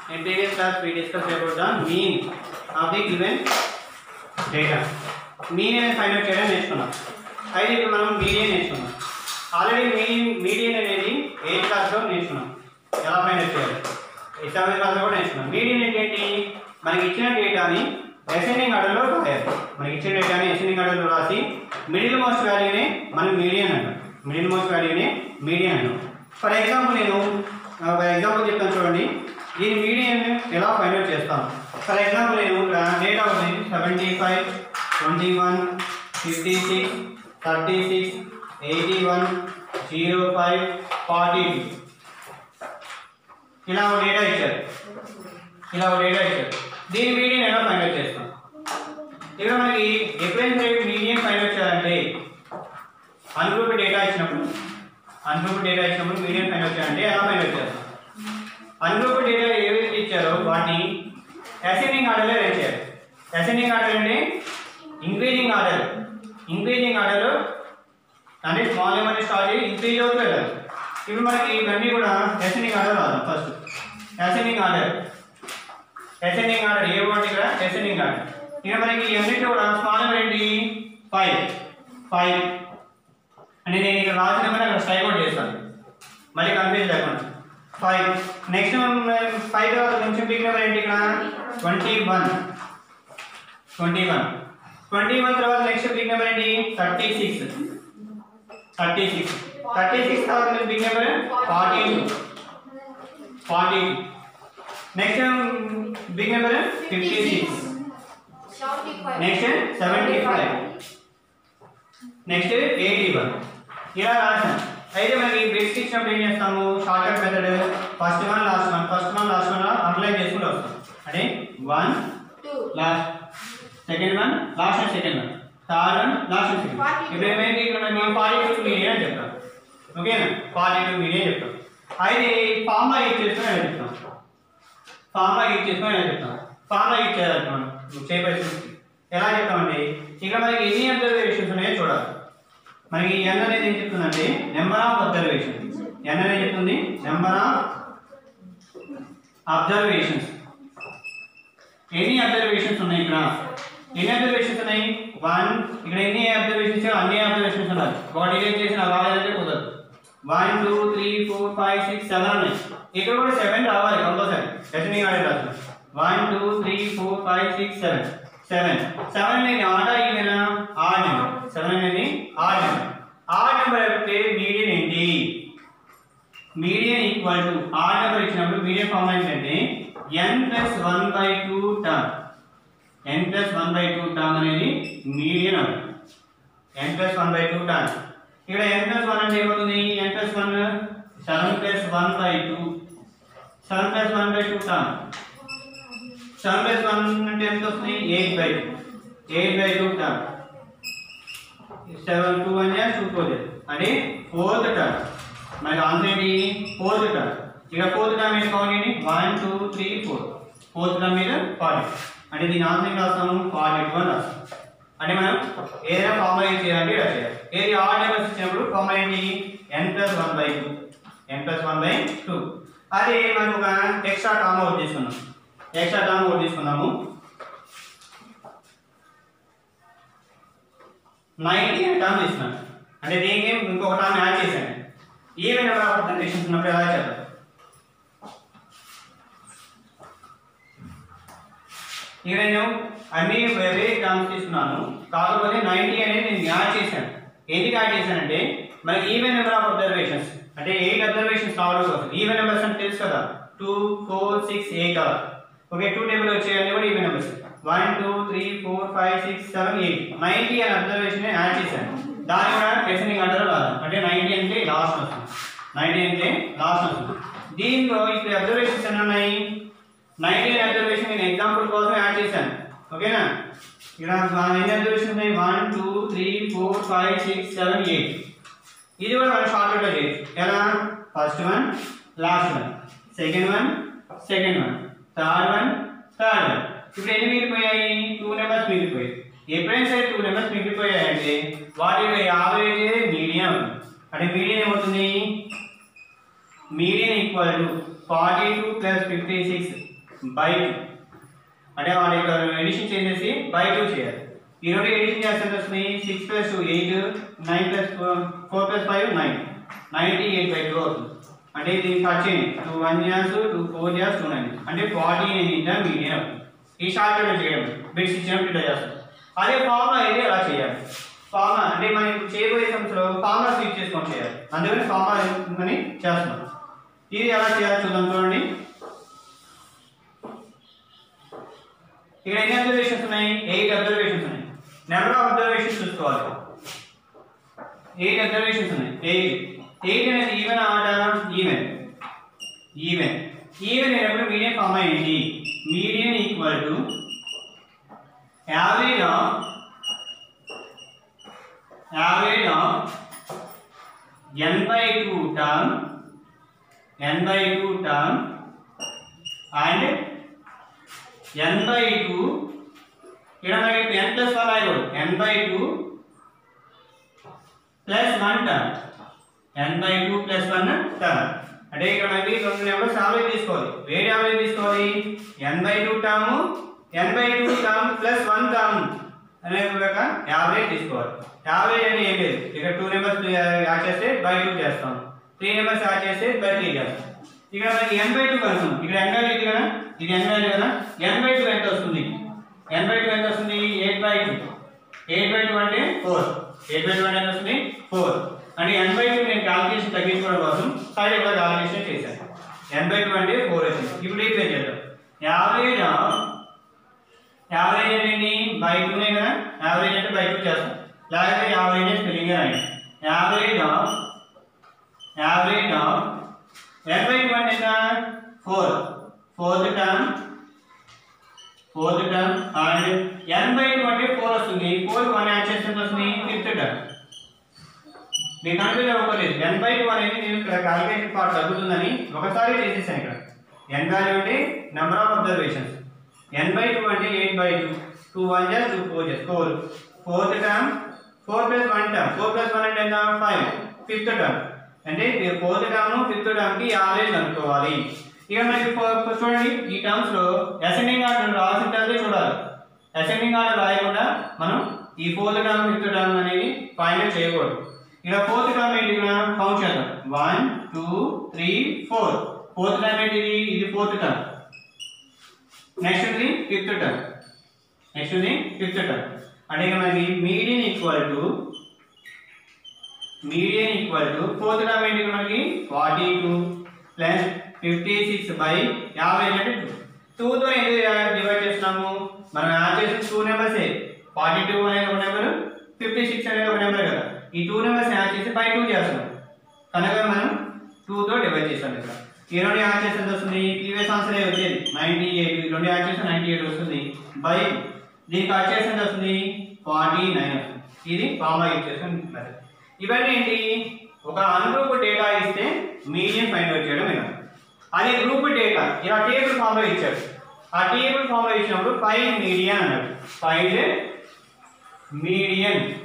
In previous class we discussed about the mean of the given data. Mean అనేది find out చేయడం నేర్చుకున్నాం అయితే ఇప్పుడు మనం మీడియన్ నేర్చుకున్నాం ఆల్రెడీ మీడియన్ మీడియన్ అనేది ఎయిత్ క్లాస్లో నేర్చుకున్నాం ఎలా ఫైండ్ అవుట్ చేయాలి సెవెంత్ క్లాస్లో కూడా నేర్చుకున్నాం మీడియన్ ఏంటంటే మనకి ఇచ్చిన డేటాని అసెండింగ్ ఆర్డర్లో రాయాలి మనకి ఇచ్చిన డేటాని అసెండింగ్ ఆర్డర్లో రాసి మిడిల్ మోస్ట్ వాల్యూనే మనం మీడియన్ అంటాం మిడిల్ మోస్ట్ వాల్యూనే మీడియన్ అంటాం ఫర్ ఎగ్జాంపుల్ నేను ఫర్ ఎగ్జాంపుల్ చెప్తాను చూడండి దీని మీడియన్ ఎలా ఫైండ్ అవుట్ చేస్తాను ఫర్ ఎగ్జాంపుల్ నేను డేటా ఉంది seventy five twenty one fifty six thirty six eighty one zero five forty two ఇలా ఒక డేటా ఇచ్చారు ఇలా ఒక డేటా ఇచ్చారు దీని మీడియన్ ఎలా ఫైండ్ అవుట్ చేస్తాం ఇక్కడ మనకి ఎప్పుడైనా సరే మీడియన్ ఫైండ్ అవుట్ చేయాలంటే అన్గ్రూప్ డేటా ఇచ్చినప్పుడు అన్గ్రూప్ డేటా ఇచ్చినప్పుడు మీడియం ఫైండ్ అవుట్ చేయాలంటే ఎలా ఫైండ్ అవుట్ చేస్తాం అన్గ్రూప్ డేటా ఏవైతే ఇచ్చారో వాటిని అసెండింగ్ ఆర్డర్లో రేట్ చేయాలి అసెండింగ్ ఆర్డర్ అంటే ఇంక్రీజింగ్ ఆర్డర్ ఇంక్రీజింగ్ ఆర్డర్ అంటే స్మాల్ నెంబర్ స్టార్ట్ చేసి ఇంక్రీజ్ అవుతూ వెళ్ళాలి ఇప్పుడు మనకి ఇవన్నీ కూడా అసెండింగ్ ఆర్డర్ రాదు first ascending order ascending order a word ఇక్కడ అసెండింగ్ ఆర్డర్ ఇక్కడ మనకి అన్నింటిలో కూడా స్మాల్ నెంబర్ ఏంటి ఫైవ్ ఫైవ్ అంటే నేను ఇక్కడ రాసిన నెంబర్ అక్కడ స్ట్రైక్ అవుట్ చేస్తాను మళ్ళీ కన్ఫ్యూజ్ లేకుండా ఫైవ్ నెక్స్ట్ ఫైవ్ తర్వాత కొంచెం బిగ్ నెంబర్ ఏంటి ఇక్కడ twenty one twenty one twenty one తర్వాత నెక్స్ట్ బిగ్ నెంబర్ ఏంటి thirty six thirty six thirty six తర్వాత big number forty two forty two next big number fifty six next seventy five next eighty one ఇలా రాసాం అయితే మనకి basic ఇచ్చినప్పుడు ఏం చేస్తాము short cut method first one last one first one last one underline చేసుకుంటూ వస్తాం అంటే one last second one last and second one third one last and second ఇప్పుడు ఏమైంది ఇక్కడ మనం ఫార్టీ టూ మీడియం అని చెప్తాం ఓకేనా ఫార్టీ టూ మీడియం చెప్తాం అయితే ఫార్ములా యూజ్ చేసుకొని ఎలా చెప్తాం ఫార్ములా యూజ్ చేసుకొని ఎలా చెప్తాం ఫార్ములా యూజ్ చేయాలి మనం చేయవలసింది ఎలా చెప్తామంటే ఇక్కడ మనకి ఎన్ని అబ్జర్వేషన్స్ ఉన్నాయో చూడాలి మనకి ఎన్ అనేది ఏం చెప్తుందంటే నెంబర్ ఆఫ్ అబ్జర్వేషన్ ఎన్ అనేది చెప్తుంది నెంబర్ ఆఫ్ అబ్జర్వేషన్స్ ఎన్ని అబ్జర్వేషన్స్ ఉన్నాయి ఇక్కడ ఎన్ని అబ్జర్వేషన్స్ ఉన్నాయి వన్ ఇక్కడ ఎన్ని అబ్జర్వేషన్స్ అన్ని అబ్జర్వేషన్స్ ఉన్నాయి ఒకటి డిలీట్ చేసిన రాలేదంటే కుదరదు one two three four five six seven ఉన్నాయి ఇక్కడ కూడా సెవెన్ రావాలి కంపల్సరీ ఎస్ఎన్ఈ ఆడే రాదు one two three four five six seven seven seven అనేది ఆట ఈవెనా ఆడ్ నెంబర్ సెవెన్ అనేది ఆడ్ నెంబర్ ఆడ్ నెంబర్ అయితే మీడియన్ ఏంటి median equal to odd number ఇచ్చినప్పుడు మీడియన్ ఫార్ములా ఏంటంటే N plus one by two term N plus one by two term అనేది median అవుతుంది N plus one by two term ఇక్కడ N plus one అంటే ఏమవుతుంది N plus one seven plus one by two seven plus one by two term seven plus one అంటే ఎంత వస్తుంది eight by two eight by two term seven two one జా two four అంటే fourth term మరి answer ఏంటి fourth term ఇక fourth term ఏంటి count ఏంటి one two three four fourth term మీద ఫార్టీ అంటే దీని ఆన్సర్ ఏంటి రాస్తాము ఫార్టీ టూ అని రాస్తాం అంటే మనం ఏదైనా ఫార్ములా యూజ్ చేయాలంటే ఇలా చేయాలి ఏది ఆడ్ నెంబర్స్ ఇచ్చినప్పుడు ఫార్ములా ఏంటి N plus one by two N plus one by two అదే మనకు ఒక ఎక్స్ట్రా టర్మ్ ఒకటి తీసుకున్నాం ఎక్స్ట్రా టర్మ్ ఒకటి తీసుకున్నాము నైన్టీ అనే టర్మ్ తీసుకున్నాను అంటే దీనికి ఇంకొక టర్మ్ యాడ్ చేశాను ఈవెన్ నెంబర్ ఆఫ్ కండిషన్స్ ఉన్నప్పుడు ఎలా చేద్దాం ఇక నేను అన్ని వేరే టర్మ్స్ తీసుకున్నాను కాకపోతే నైన్టీ అనేది నేను యాడ్ చేశాను ఎందుకు యాడ్ చేశానంటే మనకి ఈవెన్ నెంబర్ ఆఫ్ అబ్జర్వేషన్స్ అంటే ఎయిట్ అబ్జర్వేషన్స్ రావడం కోసం ఈవెన్ నెంబర్స్ అంటే తెలుసు కదా two four six eight or okay two table వచ్చేయన్నీ కూడా even numbers one two three four five six seven eight ninety అనే అబ్జర్వేషన్ యాడ్ చేశాను దాని కూడా ఎసెండింగ్ ఆర్డర్ రాదు అంటే నైన్టీ అంటే లాస్ట్ వస్తుంది నైన్టీ అంటే లాస్ట్ వస్తుంది దీనిలో ఇప్పుడు అబ్జర్వేషన్స్ ఎన్ని ఉన్నాయి నైన్టీ అనే అబ్జర్వేషన్ నేను ఎగ్జాంపుల్ కోసం యాడ్ చేశాను ఓకేనా ఇక్కడ ఎన్ని అబ్జర్వేషన్ ఉన్నాయి one two three four five six seven eight ఇది కూడా మనం షార్ట్ కట్లో చేయొచ్చు ఎలా first one last one second one second one third one third one ఇప్పుడు ఎన్ని మిగిలిపోయాయి టూ నెంబర్స్ మిగిలిపోయాయి ఎప్పుడైనా సరే టూ నెంబర్స్ మిగిలిపోయాయంటే వాటి యొక్క యావరేజ్ మీడియం అంటే మీడియం ఏమవుతుంది medium equal to forty two plus fifty six by two అంటే వాడి యొక్క ఎడిషన్ చేసేసి బై టూ చేయాలి ఈ రెండు ఎడిషన్ చేస్తే ఎంత వస్తుంది six plus two eight nine plus four plus five nine ninety eight by two అవుతుంది అంటే దీనికి ఖర్చు two one years two four years two nine అంటే ఫార్టీ నైన్ ఇంటర్ మీడియం అవుతుంది ఈ షార్ట్ కట్ చేయడం బిట్స్ ఇచ్చినప్పుడు ఇట్లా చేస్తాం అదే ఫార్ములా అయితే ఎలా చేయాలి ఫార్ములా అంటే మనం ఇప్పుడు చేయబోయే సంవత్సరం ఫార్ములా స్విచ్ చేసుకొని చేయాలి అందుకని ఫార్ములా అని చేస్తున్నాం ఇది ఎలా చేయాలో చూద్దాం చూడండి ఇక్కడ ఎన్ని అబ్జర్వేషన్స్ ఉన్నాయి ఎయిట్ అబ్జర్వేషన్స్ ఉన్నాయి నెంబర్ ఆఫ్ అబ్జర్వేషన్స్ చూసుకోవాలి ఎయిట్ అబ్జర్వేషన్స్ ఉన్నాయి ఎయిట్ ఎయిట్ అనేది even order even even even అయినప్పుడు మీడియం ఫామ్ అయ్యింది medium equal to average of average of N by two term N by two term and N by two ఇక్కడ మనకి N plus one అయిపోదు N by two plus one term N by two plus one term అంటే ఇక్కడ మనకి రెండు numbers average తీసుకోవాలి వేరే average తీసుకోవాలి N by two term N by two term plus one term అనే ఒక యావరేజ్ తీసుకోవాలి యావరేజ్ అని ఏం లేదు ఇక్కడ టూ నెంబర్స్ యాడ్ చేస్తే బై టూ చేస్తాం త్రీ నెంబర్స్ యాడ్ చేస్తే బై త్రీ చేస్తాం ఇక్కడ మనకి ఎన్ బై టూ కనుక్కున్నాం ఇక్కడ ఎన్ వాల్యూ ఇది కదా ఇది ఎన్ వాల్యూ కదా ఎన్ బై టూ ఎంత వస్తుంది ఎన్ బై టూ ఎంత వస్తుంది eight by two eight by two అంటే ఫోర్ ఎయిట్ బై టూ అంటే ఎంత వస్తుంది ఫోర్ అంటే ఎన్ బై టూ నేను క్యాలిక్యులేషన్ తగ్గించుకోవడం కోసం సైడ్ ఇక్కడ క్యాలిక్యులేషన్ చేశాను ఎన్ బై టూ అంటే ఫోర్ వచ్చింది ఇప్పుడు రీప్లేస్ చేద్దాం యావరేజ్ యావరేజ్ ఏంటి బై టూనే కదా యావరేజ్ అంటే బై టూ చేస్తాం లేకపోతే యావరేజ్ స్పెల్లింగ్ రాయండి average of average of N by two అంటే ఎంత four fourth term fourth term and N by two అంటే ఫోర్ వస్తుంది ఫోర్ వన్ యాడ్ చేస్తే ఎంత వస్తుంది ఫిఫ్త్ టర్మ్ మీకు కన్ఫ్యూజ్ అవ్వలేదు ఎన్ బై టూ అనేది నేను ఇక్కడ క్యాలిక్యులేషన్ పార్ట్ తగ్గుతుందని ఒకసారి చేసేసాను ఇక్కడ ఎన్ వాల్యూ అంటే number of observations N by two అంటే eight by two two one just two four just four fourth term four plus one term four plus one అంటే ఎంత ఫైవ్ ఫిఫ్త్ టర్మ్ అంటే fourth term fifth term కి average అనుకోవాలి ఇక మనకి ఫో- ఫో- చూడండి ఈ టర్మ్స్ లో అసెండింగ్ ఆర్డర్ రాసిన తర్వాత చూడాలి అసెండింగ్ ఆర్డర్ రాయకుండా మనం ఈ ఫోర్త్ టర్మ్ ఫిఫ్త్ టర్మ్ అనేది ఫైనల్ చేయకూడదు ఇక్కడ ఫోర్త్ టర్మ్ ఏంటి ఇక్కడ కౌంట్ చేద్దాం one two three four fourth term ఏంటి ఇది ఇది ఫోర్త్ టర్మ్ నెక్స్ట్ ఉంది ఫిఫ్త్ టర్మ్ నెక్స్ట్ ఉంది ఫిఫ్త్ టర్మ్ అంటే ఇక మనకి median equal to median equal to fourth term ఏంటి ఇక్కడ మనకి forty two plus fifty six by average అంటే టూ టూతో ఎందుకు డివైడ్ చేస్తున్నాము మనం యాడ్ చేసిన టూ నెంబర్సే ఫార్టీ టూ అనేది ఒక నెంబర్ ఫిఫ్టీ సిక్స్ అనేది ఒక నెంబర్ కదా ఈ టూ నెంబర్స్ యాడ్ చేసి బై టూ చేస్తున్నాం కనుక మనం టూతో డివైడ్ చేస్తాం ఇక్కడ ఈ రెండు యాడ్ చేస్తే ఎంత వస్తుంది ప్రీవియస్ ఆన్సర్ వచ్చేది నైన్టీ ఎయిట్ రెండు యాడ్ చేస్తే నైన్టీ ఎయిట్ వస్తుంది బై దీనికి యాడ్ చేస్తే ఎంత వస్తుంది ఫార్టీ నైన్ వస్తుంది ఇది ఫార్ములా యూజ్ చేసుకుని మెథడ్ ఇవన్నీ ఏంటి ఒక అన్గ్రూప్ డేటా ఇస్తే మీడియం ఫైండ్ అవుట్ చేయడం ఇలా అదే గ్రూప్ డేటా ఇలా టేబుల్ ఫామ్ లో ఇచ్చాడు ఆ టేబుల్ ఫామ్ లో ఇచ్చినప్పుడు ఫైండ్ మీడియన్ అన్నాడు ఫైండ్ మీడియన్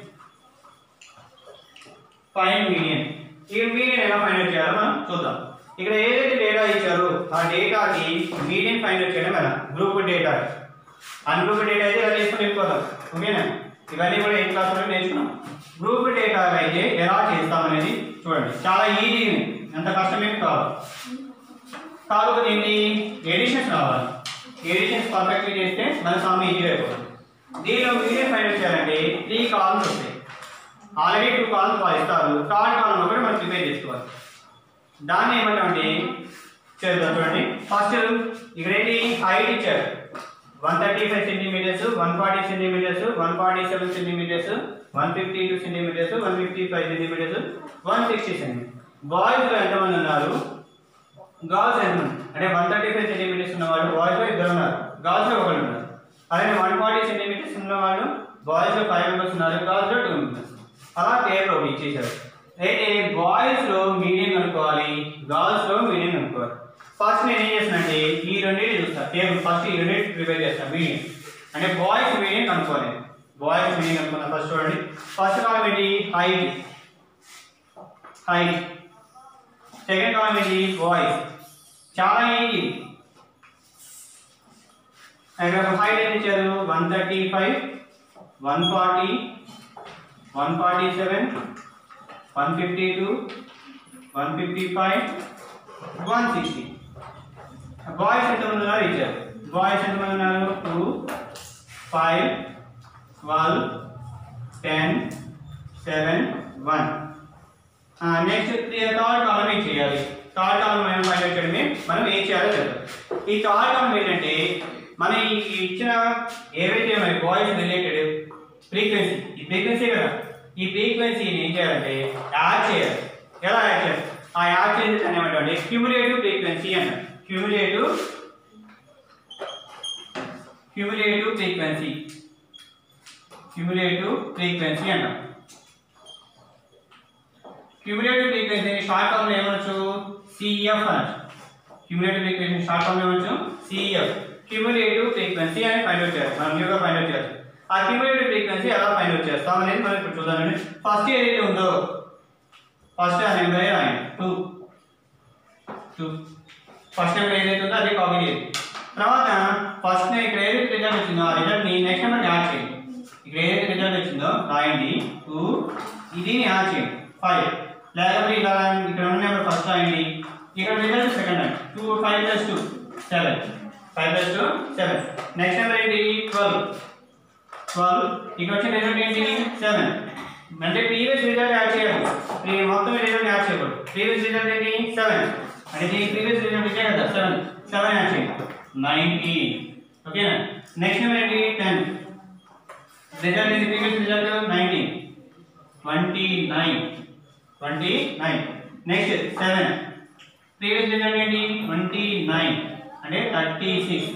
ఫైండ్ మీడియన్ ఈ మీడియన్ ఎలా ఫైండ్ అవుట్ చేయాలో మనం చూద్దాం ఇక్కడ ఏదైతే డేటా ఇచ్చారో ఆ డేటాకి మీడియన్ ఫైండ్ అవుట్ చేయడం ఎలా గ్రూప్ డేటా అన్గ్రూప్ డేటా అయితే ఇలా చేసుకుని వెళ్ళిపోతాం ఓకేనా ఇవన్నీ కూడా ఏ క్లాస్ లో నేర్చుకున్నాం గ్రూప్ డేటా అయితే ఎలా చేస్తాం అనేది చూడండి చాలా ఈజీ ఎంత కష్టమేం కాదు కాకపోతే ఏంటి ఎడిషన్స్ రావాలి ఎడిషన్స్ పర్ఫెక్ట్గా చేస్తే మన సమ్ ఈజీగా అయిపోతుంది దీనిలో మీడియం ఫైండ్ అవుట్ చేయాలంటే త్రీ కాలమ్స్ వస్తాయి ఆల్రెడీ టూ కాలమ్స్ వాళ్ళు ఇస్తారు థర్డ్ కాలం ఒకటి మనం ప్రిపేర్ చేసుకోవాలి దాన్ని ఏమంటామంటే చేద్దాం చూడండి ఫస్ట్ ఇక్కడ ఏంటి హైట్ ఇచ్చారు one thirty five centimetres one forty centimetres one forty seven centimetres one fifty two centimetres one fifty five centimetres one sixty centimetres బాయ్స్లో ఎంతమంది ఉన్నారు గర్ల్స్ ఎంతమంది అంటే వన్ థర్టీ ఫైవ్ సెంటీమీటర్స్ ఉన్న వాళ్ళు బాయ్స్లో ఇద్దరు ఉన్నారు గర్ల్స్లో ఒకరు ఉన్నారు అలాగే వన్ ఫార్టీ సెంటీమీటర్స్ ఉన్న వాళ్ళు బాయ్స్లో ఫైవ్ మెంబర్స్ ఉన్నారు గర్ల్స్లో టూ మెంబర్స్ అలా టేబుల్ ఒకటి ఇచ్చేసారు అయితే బాయ్స్లో మీడియం కనుక్కోవాలి గర్ల్స్లో మీడియం కనుక్కోవాలి ఫస్ట్ నేను ఏం చేస్తానంటే ఈ రెండింటి చూస్తాను టేబుల్ ఫస్ట్ ఈ రెండింటి ప్రిపేర్ చేస్తాను మీడియం అంటే బాయ్స్ మీడియం కనుక్కోవాలి బాయ్స్ మీడియం కనుక్కున్నా ఫస్ట్ చూడండి ఫస్ట్ కాలం ఏంటి హైట్ హైట్ సెకండ్ కాలం ఏంటి వాయిస్ చాలా ఈజీ ఇక్కడ హైట్ ఎంత ఇచ్చారు one thirty five one forty one forty seven one fifty two one fifty five one sixty boys ఎంతమంది ఉన్నారు ఇచ్చారు బాయ్స్ ఎంతమంది ఉన్నారు two five twelve ten seven one next third column ఏం చేయాలి థర్డ్ కాలం మనం ఫైండ్ అవుట్ చేయడమే మనం ఏం చేయాలో చెప్తాం ఈ థర్డ్ కాలం ఏంటంటే మన ఈ ఈ ఇచ్చిన ఏవైతే మన బాయ్స్ రిలేటెడ్ ఫ్రీక్వెన్సీ ఈ ఫ్రీక్వెన్సీ కదా ఈ ఫ్రీక్వెన్సీని ఏం చేయాలంటే యాడ్ చేయాలి ఎలా యాడ్ చేయాలి ఆ యాడ్ చేసి దాన్ని ఏమంటాం క్యూములేటివ్ ఫ్రీక్వెన్సీ అంటారు cumulative cumulative frequency cumulative frequency అంటాం క్యూములేటివ్ ఫ్రీక్వెన్సీ షార్ట్ ఫామ్ ఏమనొచ్చు సిఎఫ్ అనొచ్చు క్యూములేటివ్ ఫ్రీక్వెన్సీ షార్ట్ ఫామ్ ఏమనొచ్చు సిఎఫ్ క్యూములేటివ్ ఫ్రీక్వెన్సీ అని ఫైండ్ అవుట్ చేయాలి మనం న్యూగా ఫైండ్ అవుట్ చేయాలి ఆ క్యూములేటివ్ ఫ్రీక్వెన్సీ ఎలా ఫైండ్ అవుట్ చేస్తాం అనేది మనం ఇప్పుడు చూద్దామండి ఫస్ట్ ఏదైతే ఉందో ఫస్ట్ ఆ నెంబర్ రాయండి టూ టూ ఫస్ట్ నెంబర్ ఏదైతే ఉందో అది కాపీ చేయండి తర్వాత ఫస్ట్ ఇక్కడ ఏదైతే రిజల్ట్ వచ్చిందో ఆ రిజల్ట్ ని నెక్స్ట్ నెంబర్ యాడ్ చేయండి ఇక్కడ ఏదైతే రిజల్ట్ వచ్చిందో రాయండి టూ ఇది యాడ్ చేయండి ఫైవ్ లేకపోతే ఇలా ఇక్కడ ఉన్న నెంబర్ ఫస్ట్ రాయండి ఇక్కడ రిజల్ట్ సెకండ్ అండి two five plus two seven five plus two seven next number ఏంటి ట్వెల్వ్ ట్వెల్వ్ ఇక్కడ వచ్చిన రిజల్ట్ ఏంటి సెవెన్ అంటే ప్రీవియస్ రిజల్ట్ యాడ్ చేయాలి ఈ మొత్తం రిజల్ట్ యాడ్ చేయకూడదు ప్రీవియస్ రిజల్ట్ ఏంటి సెవెన్ అంటే దీని ప్రీవియస్ రిజల్ట్ ఇచ్చే కదా సెవెన్ సెవెన్ యాడ్ చేయండి నైన్టీ ఓకేనా నెక్స్ట్ నెంబర్ ఏంటి టెన్ రిజల్ట్ ఏంటి previous result nineteen twenty nine twenty nine next seven previous result ఏంటి ట్వంటీ నైన్ అంటే థర్టీ సిక్స్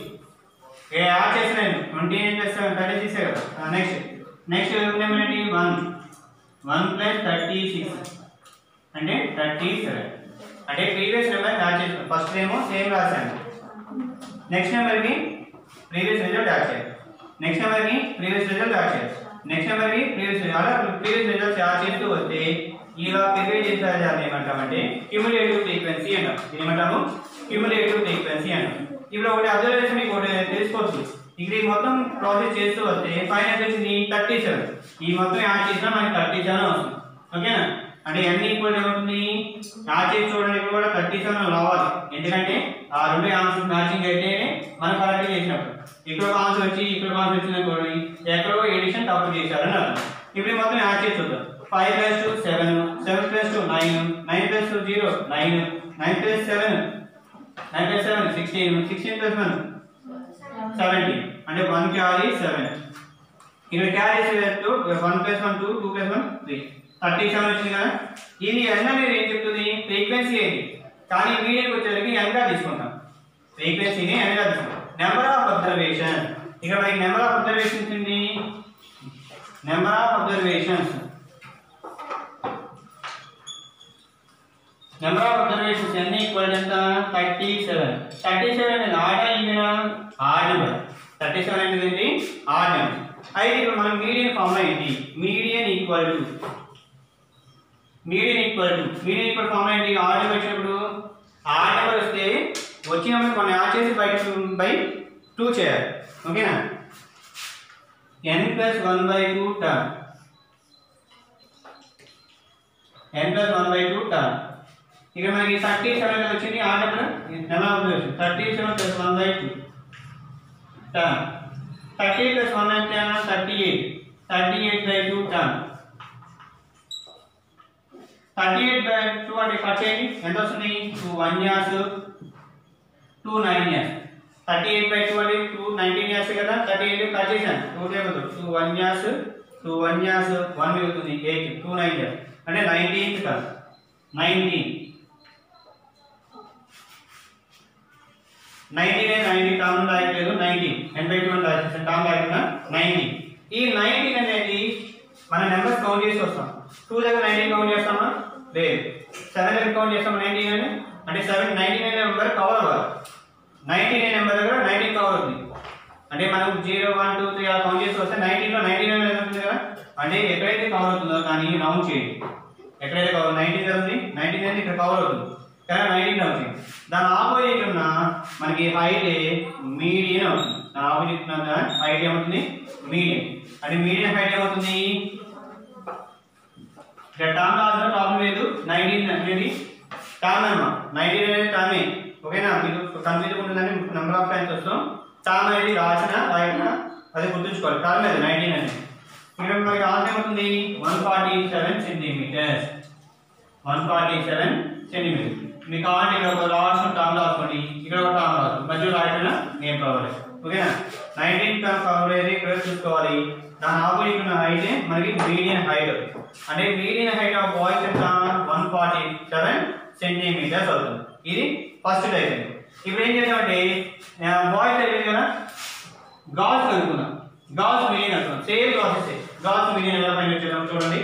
ఏ యాడ్ చేసినాను twenty nine plus seven thirty six కదా నెక్స్ట్ నెక్స్ట్ నెంబర్ ఏంటి one one plus thirty six అంటే thirty seven అంటే previous number add చేసాను first ఏమో సేమ్ రాశాను నెక్స్ట్ నెంబర్కి ప్రీవియస్ రిజల్ట్ యాడ్ చేయాలి నెక్స్ట్ నెంబర్కి ప్రీవియస్ రిజల్ట్ యాడ్ చేయాలి నెక్స్ట్ నెంబర్కి ప్రీవియస్ అలా ప్రీవియస్ రిజల్ట్స్ యాడ్ చేస్తూ వస్తే ఇలా ప్రిపేర్ చేసే దాన్ని ఏమంటామంటే క్యూములేటివ్ ఫ్రీక్వెన్సీ అంటాం దీని ఏమంటాము క్యూములేటివ్ ఫ్రీక్వెన్సీ అంటాం ఇప్పుడు ఒకటి అబ్జర్వేషన్ మీకు ఒకటి తెలుసుకోవచ్చు ఇక్కడ ఈ మొత్తం ప్రాసెస్ చేస్తూ వస్తే ఫైనల్ వచ్చింది థర్టీ సెవెన్ ఈ మొత్తం యాడ్ చేసినా మనకి థర్టీ సెవెన్ వస్తుంది ఓకేనా అంటే ఎన్ని ఈక్వల్ ఏమవుతుంది యాడ్ చేసి చూడండి ఇక్కడ కూడా థర్టీ సెవెన్ రావాలి ఎందుకంటే ఆ రెండు ఆన్సర్ మ్యాచింగ్ అయితే మనం కరెక్ట్ చేసినప్పుడు ఇక్కడ ఒక ఆన్సర్ వచ్చి ఇక్కడ ఒక ఆన్సర్ వచ్చింది అనుకోండి ఎక్కడో ఎడిషన్ తప్పు చేశారని అర్థం ఇప్పుడు మొత్తం యాడ్ చేసి చూద్దాం five plus two seven seven plus two nine nine plus two zero nine nine plus seven nine plus seven sixteen sixteen plus one seventeen అంటే వన్ క్యారీ సెవెన్ ఇక్కడ carry one plus one two two plus one three thirty seven వచ్చింది కదా ఇది ఎన్ అనేది ఏం చెప్తుంది frequency ఏంటి కానీ మీడియంకి వచ్చేసరికి ఎన్గా తీసుకుంటాం ఫ్రీక్వెన్సీని ఎన్గా తీసుకుంటాం నెంబర్ ఆఫ్ అబ్జర్వేషన్ ఇక్కడ మనకి నెంబర్ ఆఫ్ అబ్జర్వేషన్స్ ఏంటి number of observations number of observations ఎన్ని ఈక్వల్ ఎంత థర్టీ సెవెన్ థర్టీ సెవెన్ అనేది ఆడా ఈవెనా ఆడ్ నెంబర్ థర్టీ సెవెన్ అనేది ఏంటి ఆడ్ నెంబర్ అయితే ఇప్పుడు మనం మీడియన్ ఫార్ములా ఏంటి median equal to median equal to median equal formula ఏంటి ఆడ్ నెంబర్ వచ్చినప్పుడు ఆడ్ నెంబర్ వస్తే వచ్చిన నెంబర్ మనం యాడ్ చేసి బై బై టూ చేయాలి ఓకేనా n plus one by two term N plus one by two term ఇక మనకి థర్టీ సెవెన్ వచ్చింది ఆ నెంబర్ ఎలా ఉంది thirty seven plus one by two term thirty plus one అంటే thirty eight thirty eight by two term thirty eight by two అంటే cut చేయండి ఎంత వస్తుంది two one years two nine years thirty eight by two అంటే two nineteen years కదా thirty eight cut చేశాను two table two one years two one years one మిగులుతుంది eight two nine years అంటే nineteenth కాదు nineteen nineteen ninety term రాయట్లేదు nineteen n by two అని రాసేసాను term రాయకుండా నైన్టీన్ ఈ నైన్టీన్ అనేది మన నెంబర్స్ కౌంట్ చేసి వస్తాం టూ దగ్గర నైన్టీన్ కౌంట్ చేస్తామా లేదు సెవెన్ దగ్గర కౌంట్ చేస్తామా నైన్టీన్ అని అంటే సెవెన్ నైన్టీన్ అనే నెంబర్ కవర్ అవ్వాలి నైన్టీన్ అనే నెంబర్ దగ్గర నైన్టీన్ కవర్ అవుతుంది అంటే మనం జీరో వన్ టూ త్రీ అలా కౌంట్ చేసి వస్తే నైన్టీన్లో నైన్టీన్ అనేది ఉంటుంది కదా అంటే ఎక్కడైతే కవర్ అవుతుందో కానీ రౌండ్ చేయండి ఎక్కడైతే కవర్ నైన్టీన్ ఉంది నైన్టీన్ అనేది ఇక్కడ కవర్ అవుతుంది కదా నైన్టీన్ అవుతుంది దాని ఆపోజిట్ ఉన్న మనకి హైట్ మీడియన్ అవుతుంది దాని ఆపోజిట్ ఉన్న హైట్ ఏమవుతుంది మీడియం అంటే మీడియం హైట్ ఏమవుతుంది ఇక్కడ టర్మ్ రాసిన ప్రాబ్లం లేదు నైన్టీన్ అనేది టర్మ్ అమ్మా నైన్టీన్ అనేది టర్మే ఓకేనా మీకు కన్ఫ్యూజ్ ఉంటుందని నెంబర్ ఆఫ్ టైమ్స్ వస్తాం టర్మ్ అనేది రాసిన రాయన అది గుర్తుంచుకోవాలి టర్మ్ అది నైన్టీన్ అనేది ఇక్కడ మనకి ఆన్సర్ ఏమవుతుంది one forty seven centimetres one forty seven centimetre మీకు కావాలంటే ఇక్కడ ఒక లాస్ట్ టర్మ్ రాసుకోండి ఇక్కడ ఒక టర్మ్ రాసుకోండి మధ్యలో రాయకుండా ఏం పర్వాలేదు ఓకేనా నైన్టీన్ టర్మ్ కవరేజ్ ఇక్కడ చూసుకోవాలి దాని ఆపోజిట్ ఉన్న హైట్ మనకి మీడియన్ హైట్ అంటే మీడియన్ హైట్ ఆఫ్ బాయ్స్ ఎంత వన్ ఫార్టీ సెవెన్ సెంటీమీటర్స్ అవుతుంది ఇది ఫస్ట్ టైప్ ఇప్పుడు ఏం చేద్దామంటే బాయ్స్ తెలియదు కదా గాల్స్ అనుకున్నాం గాల్స్ మీడియన్ అనుకున్నాం సేమ్ ప్రాసెస్ గాల్స్ మీడియన్ ఎలా ఫైండ్ చేద్దాం చూడండి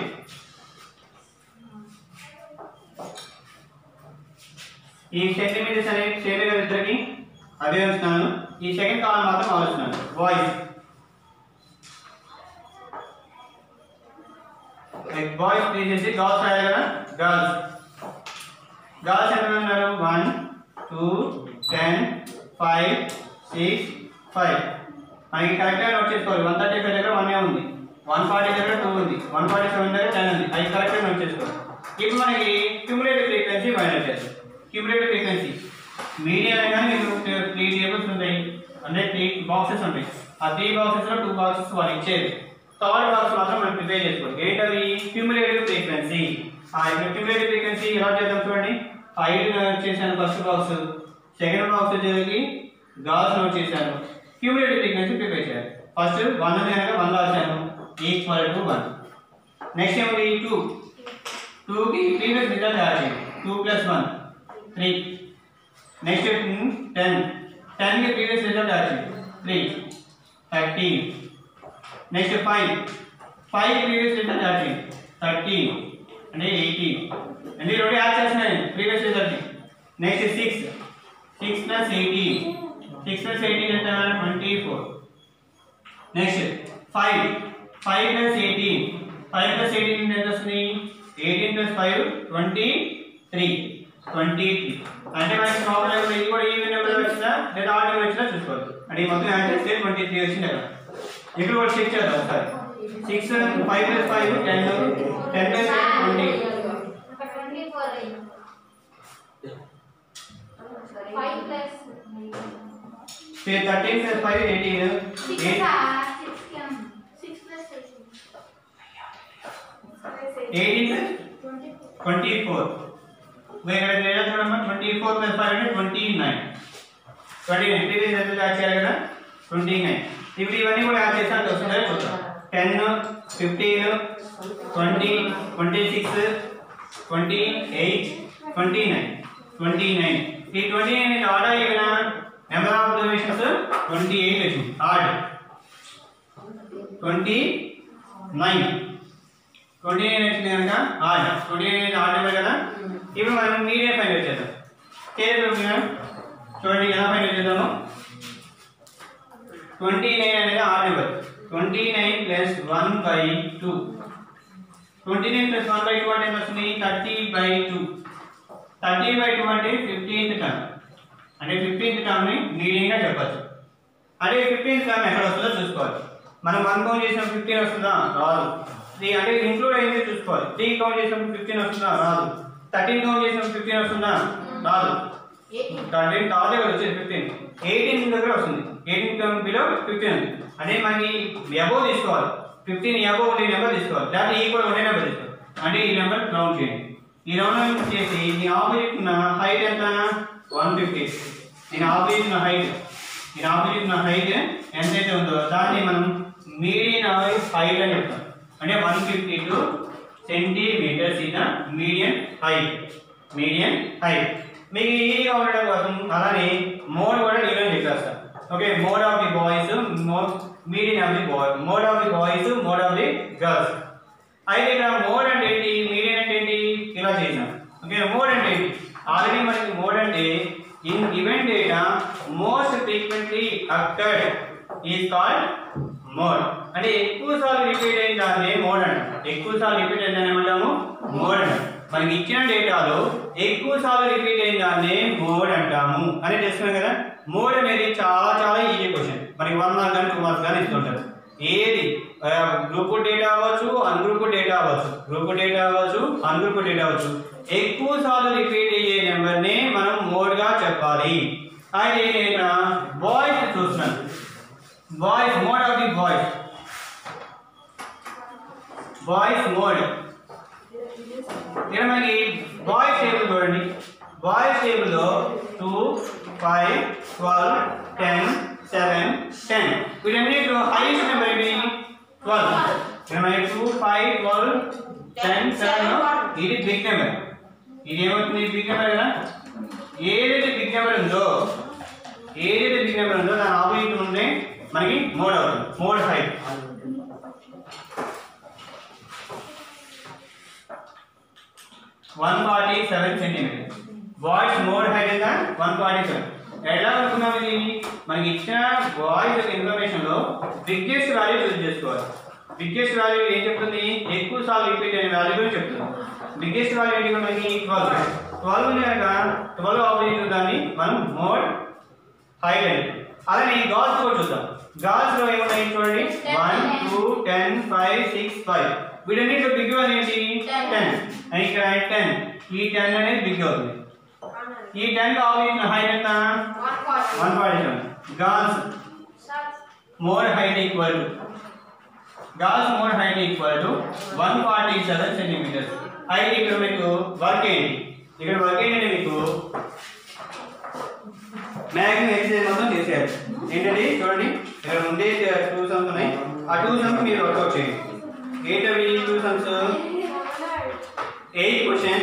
ఈ సెంటీమీటర్స్ అనేవి సేమ్ కదా ఇద్దరికి అదే వస్తున్నాను ఈ సెకండ్ కాలం మాత్రం ఆలోచిస్తున్నాను బాయ్స్ బాయ్స్ తీసేసి గర్ల్స్ రాయాలి కదా గర్ల్స్ గర్ల్స్ ఎంత ఉన్నారు one two ten five six five మనకి కరెక్ట్గా నోట్ చేసుకోవాలి వన్ థర్టీ ఫైవ్ దగ్గర వన్ ఉంది వన్ ఫార్టీ దగ్గర టూ ఉంది వన్ ఫార్టీ సెవెన్ దగ్గర టెన్ ఉంది అది కరెక్ట్గా నోట్ చేసుకోవాలి ఇప్పుడు మనకి క్యూములేటివ్ ఫ్రీక్వెన్సీ ఫైండ్ అవుట్ చేస్తాం క్యూములేటివ్ ఫ్రీక్వెన్సీ మీడియా కానీ మీకు త్రీ టేబుల్స్ ఉంటాయి అంటే త్రీ బాక్సెస్ ఉంటాయి ఆ త్రీ బాక్సెస్లో టూ బాక్సెస్ వాళ్ళు ఇచ్చేది థర్డ్ బాక్స్ మాత్రం మనం ప్రిపేర్ చేసుకోవాలి ఏంటది క్యూములేటివ్ ఫ్రీక్వెన్సీ ఆ ఇప్పుడు క్యూములేటివ్ ఫ్రీక్వెన్సీ ఎలా చేద్దాం చూడండి ఐదు చేశాను ఫస్ట్ బాక్స్ సెకండ్ బాక్స్ వచ్చేసరికి గాల్స్ నోట్ చేశాను క్యూములేటివ్ ఫ్రీక్వెన్సీ ప్రిపేర్ చేయాలి ఫస్ట్ వన్ ఉంది కనుక వన్ రాశాను ఈక్వల్ టు వన్ నెక్స్ట్ ఏమిటి టూ టూకి ప్రీవియస్ రిజల్ట్ యాడ్ చేయండి two plus one three next ten టెన్కి ప్రీవియస్ రిజల్ట్ యాడ్ చేయండి three thirteen next five five previous result add చేయండి థర్టీన్ అంటే ఎయిటీన్ అంటే రెండు యాడ్ చేస్తున్నాయి previous result next six six plus eighteen six plus eighteen అంటే twenty four next five five plus eighteen five plus eighteen ఎంత వస్తుంది eighteen plus five twenty three twenty three అంటే మనకి ప్రాబ్లం ఏమో ఇది కూడా ఈవెన్ నెంబర్ వచ్చినా లేదా ఆడ్ నెంబర్ వచ్చినా చూసుకోవాలి అంటే ఈ మొత్తం యాడ్ చేస్తే ట్వంటీ త్రీ వచ్చింది అక్కడ ఇక్కడ కూడా చెక్ చేద్దాం ఒకసారి six five plus five ten ten plus twenty thirteen plus five eighteen eight eighteen twenty four మీరు ఇక్కడ చూడమ్మా ట్వంటీ ఫోర్ ప్లస్ ఫైవ్ అంటే twenty nine twenty nine previous ఎంత యాడ్ చేయాలి కదా ట్వంటీ నైన్ ఇప్పుడు ఇవన్నీ కూడా యాడ్ చేస్తే అంత వస్తుందో చూద్దాం ten fifteen twenty twenty six twenty eight twenty nine twenty nine ఈ ట్వంటీ నైన్ ఆర్డర్ ఇక్కడ number of observations twenty eight వచ్చింది odd twenty nine twenty nine వచ్చింది కనుక odd twenty nine odd number కదా ఇప్పుడు మనం మీడియం ఫైండ్ అవుట్ చేద్దాం చేద్దాం చూడండి ఎలా ఫైండ్ అవుట్ చేద్దాము ట్వంటీ నైన్ అనేది odd number twenty nine plus one by two twenty nine plus one by two అంటే ఎంత వస్తుంది thirty by two thirty by two అంటే ఫిఫ్టీన్త్ టర్మ్ అంటే ఫిఫ్టీన్త్ టర్మ్ని మీడియంగా చెప్పచ్చు అదే ఫిఫ్టీన్త్ టర్మ్ ఎక్కడ వస్తుందో చూసుకోవాలి మనం వన్ కౌంట్ చేసిన ఫిఫ్టీన్ వస్తుందా రాదు త్రీ అంటే ఇంక్లూడ్ అయింది చూసుకోవాలి త్రీ కౌంట్ చేసినప్పుడు ఫిఫ్టీన్ వస్తుందా రాదు థర్టీన్ కౌంట్ చేసినప్పుడు ఫిఫ్టీన్ వస్తుందా రాదు థర్టీన్ తర్వాత వచ్చేది ఫిఫ్టీన్ ఎయిటీన్ దగ్గర వస్తుంది ఎయిటీన్ బిలో ఫిఫ్టీన్ ఉంది అంటే మనకి అబోవ్ తీసుకోవాలి ఫిఫ్టీన్ అబోవ్ ఉండే నెంబర్ తీసుకోవాలి దాంట్లో ఈక్వల్ ఉండే నెంబర్ తీసుకోవాలి అంటే ఈ నెంబర్ రౌండ్ చేయండి ఈ రౌండ్ చేసి దీని ఆపోజిట్ ఉన్న హైట్ ఎంత వన్ ఫిఫ్టీ దీని ఆపోజిట్ ఉన్న హైట్ దీని ఆపోజిట్ ఉన్న హైట్ ఎంతైతే ఉందో దాన్ని మనం మీడియన్ హైట్ అని చెప్తాం అంటే one fifty two centimetres in median height median height మీకు ఈజీగా ఉండడం కోసం అలానే మోడ్ కూడా నేను చెప్పేస్తాను okay mode of the boys median of the boy mode of the boys mode of the girls అయితే ఇక్కడ మోడ్ అంటే ఏంటి మీడియన్ అంటే ఏంటి ఇలా చేసాం ఓకే మోడ్ అంటే ఏంటి ఆల్రెడీ మనకి మోడ్ అంటే in given data most frequently occurred is called mode అంటే ఎక్కువ సార్లు రిపీట్ అయిన దాన్ని మోడ్ అంటాం ఎక్కువ సార్లు రిపీట్ అయిన దాన్ని ఏమంటాము మోడ్ అంటాం మనకి ఇచ్చిన డేటాలో ఎక్కువ సార్లు రిపీట్ అయిన దాన్ని మోడ్ అంటాము అని తెలుసుకున్నాం కదా మోడ్ అనేది చాలా చాలా ఈజీ క్వశ్చన్ మనకి వన్ మార్క్ కానీ టూ మార్క్స్ కానీ ఇస్తుంటారు ఏది గ్రూప్ డేటా అవ్వచ్చు అన్గ్రూప్ డేటా అవ్వచ్చు గ్రూప్ డేటా అవ్వచ్చు అన్గ్రూప్ డేటా అవ్వచ్చు ఎక్కువ సార్లు రిపీట్ అయ్యే నెంబర్ని మనం మోడ్గా చెప్పాలి అయితే నేను బాయ్స్ చూస్తున్నాను boys mode of the boys boys mode ఇక్కడ మనకి బాయ్స్ టేబుల్ చూడండి బాయ్స్ టేబుల్లో two five twelve ten seven ten వీటన్నిటిలో హైయెస్ట్ నెంబర్ ఏంటి ట్వెల్వ్ ఇక్కడ మనకి two five twelve ten seven ఇది బిగ్ నెంబర్ ఇది ఏమవుతుంది బిగ్ నెంబర్ కదా ఏదైతే బిగ్ నెంబర్ ఉందో ఏదైతే బిగ్ నెంబర్ ఉందో దాని ఆపోజిట్ ఉంటే మనకి మోడ్ అవుతుంది mode height one forty seven centimetre boys mode height ఎంత వన్ ఫార్టీ సెవెన్ ఎలా అనుకున్నాం ఇది మనకి ఇచ్చిన బాయ్స్ యొక్క ఇన్ఫర్మేషన్ లో బిగ్గెస్ట్ వాల్యూ చూస్ చేసుకోవాలి బిగ్గెస్ట్ వాల్యూ ఏం చెప్తుంది ఎక్కువ సార్లు రిపీట్ అయిన వాల్యూ కూడా చెప్తుంది బిగ్గెస్ట్ వాల్యూ ఏంటి మనకి ట్వెల్వ్ ట్వెల్వ్ కనుక ట్వెల్వ్ ఆపోజిట్ దాన్ని మనం మోడ్ హైట్ అని అలానే గాల్స్ కూడా చూద్దాం గాల్స్ లో ఏమున్నాయి చూడండి one two ten five six five వీటన్నిటిలో బిగ్ వన్ ఏంటి టెన్ అండ్ ఇక్కడ టెన్ ఈ టెన్ అనేది బిగ్ అవుతుంది ఈ టెన్ లో ఆపోజిట్ హైట్ ఎంత one forty seven girls more height equal to girls more height equal to one forty seven centimetres height ఇక్కడ మీకు వర్క్ ఏంటి ఇక్కడ వర్క్ ఏంటంటే మీకు మ్యాక్సిమం ఎక్సర్సైజ్ మొత్తం చేసేయాలి ఏంటండి చూడండి ఇక్కడ ముందే టూ సమ్స్ ఉన్నాయి ఆ టూ సమ్స్ మీరు వర్కౌట్ చేయండి ఏంటవి టూ సమ్స్ ఎయిట్ క్వశ్చన్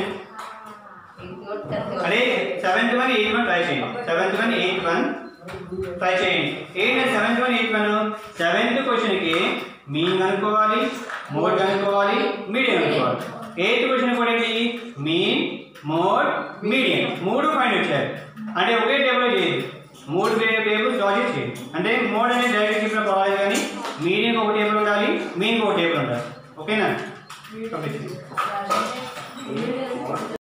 అదే seventh one eight one try చేయండి seventh one eight one try చేయండి ఏంటి seventh one eight one seventh క్వశ్చన్కి మీన్ కనుక్కోవాలి మోడ్ కనుక్కోవాలి మీడియం కనుక్కోవాలి ఎయిత్ క్వశ్చన్ కూడా ఏంటి మీన్ మోడ్ మీడియం మూడు ఫైండ్ వచ్చారు అంటే ఒకే టేబుల్ చేయదు మూడు టేబుల్ ప్రాజెక్ట్ చేయండి అంటే మోడ్ అనేది డైరెక్ట్ చెప్పిన పోవాలి కానీ మీడియం ఒక టేబుల్ ఉండాలి మీన్ ఒక టేబుల్ ఉండాలి ఓకేనా ఓకే